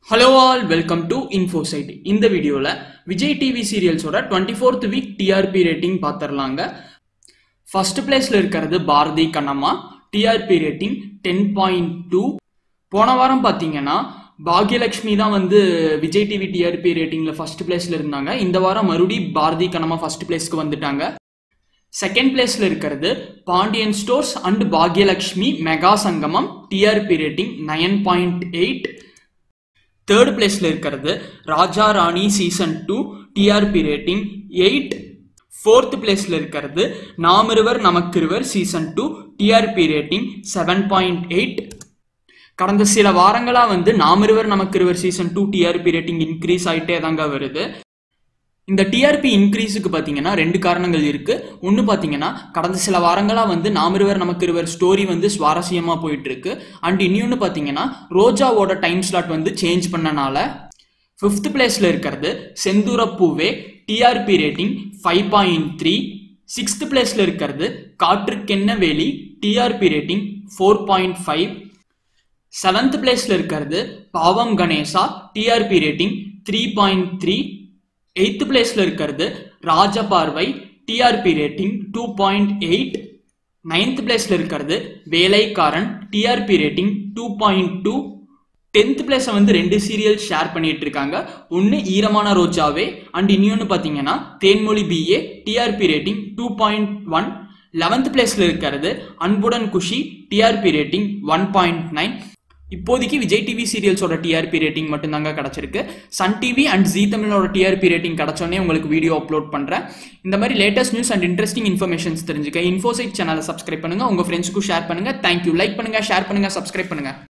hello all welcome to Infosite இந்த வீடியோவில் Vijay TV சீரியல்ஸோட twenty fourth week TRP rating பார்த்துடலாங்க ஃபர்ஸ்ட் பிளேஸில் இருக்கிறது Bharathi Kannamma TRP rating ten point two போன வாரம் பார்த்தீங்கன்னா பாக்யலட்சுமி தான் வந்து விஜய் டிவி டிஆர்பி ரேட்டிங்கில் ஃபர்ஸ்ட் பிளேஸில் இருந்தாங்க இந்த வாரம் மறுபடி பாரதி கண்ணம்மா ஃபர்ஸ்ட் பிளேஸ்க்கு வந்துட்டாங்க செகண்ட் பிளேஸ்ல இருக்கிறது Pandian stores and Bakiyalakshmi mega Sangamam TRP rating nine point eight third பிளேஸ்ல இருக்கிறது Raja Rani season two TRP rating eight fourth பிளேஸ்ல இருக்கிறது Namiruvar Namakkiruvar season two TRP rating seven point eight கடந்த சில வாரங்களா வந்து Namiruvar Namakkiruvar season two TRP rating increase ஆயிட்டே தாங்க வருது இந்த டிஆர்பி இன்க்ரீஸுக்கு பார்த்தீங்கன்னா ரெண்டு காரணங்கள் இருக்கு ஒன்று பார்த்தீங்கன்னா கடந்த சில வாரங்களாக வந்து நாமிருவர் நமக்கு இருவர் ஸ்டோரி வந்து சுவாரஸ்யமாக போயிட்டு இருக்கு அண்ட் இன்னொன்று பார்த்தீங்கன்னா ரோஜாவோட டைம் ஸ்லாட் வந்து சேஞ்ச் பண்ணனால ஃபிஃப்த் பிளேஸில் இருக்கிறது Senthoorapoove TRP rating five point three sixth பிளேஸில் இருக்கிறது Kaatrukkenna Veli TRP rating four point five seventh பிளேஸில் இருக்கிறது Paavam Ganesa TRP rating three point three eighth பிளேஸில் இருக்கிறது Rajaparvai TRP rating two point eight ninth பிளேஸில் இருக்கிறது Velaikkaran TRP rating two point two tenth பிளேஸை வந்து ரெண்டு சீரியல் ஷேர் பண்ணிட்டு இருக்காங்க ஒன்று ஈரமான ரோஜாவே அண்ட் இன்னொன்று பார்த்தீங்கன்னா Thenmozhi BA TRP rating two point one eleventh பிளேஸில் இருக்கிறது Anbudan Kushi TRP rating one point nine இப்போதைக்கு விஜய் டிவி சீரியல்ஸோட டிஆர்பி ரேட்டிங் மட்டும்தாங்க கிடச்சிருக்கு சன் டிவி அண்ட் ஜி தமிழோட டிஆர்பி ரேட்டிங் கிடச்சோன்னே உங்களுக்கு வீடியோ அப்லோட் பண்ணுறேன் இந்த மாதிரி latest news and interesting informations தெரிஞ்சுக்க இன்ஃபோசைட் சேனலை சப்ஸ்கிரைப் பண்ணுங்க உங்கள் ஃப்ரெண்ட்ஸுக்கும் ஷேர் பண்ணுங்க தேங்க்யூ லைக் பண்ணுங்க ஷேர் பண்ணுங்க சப்ஸ்கிரைப் பண்ணுங்க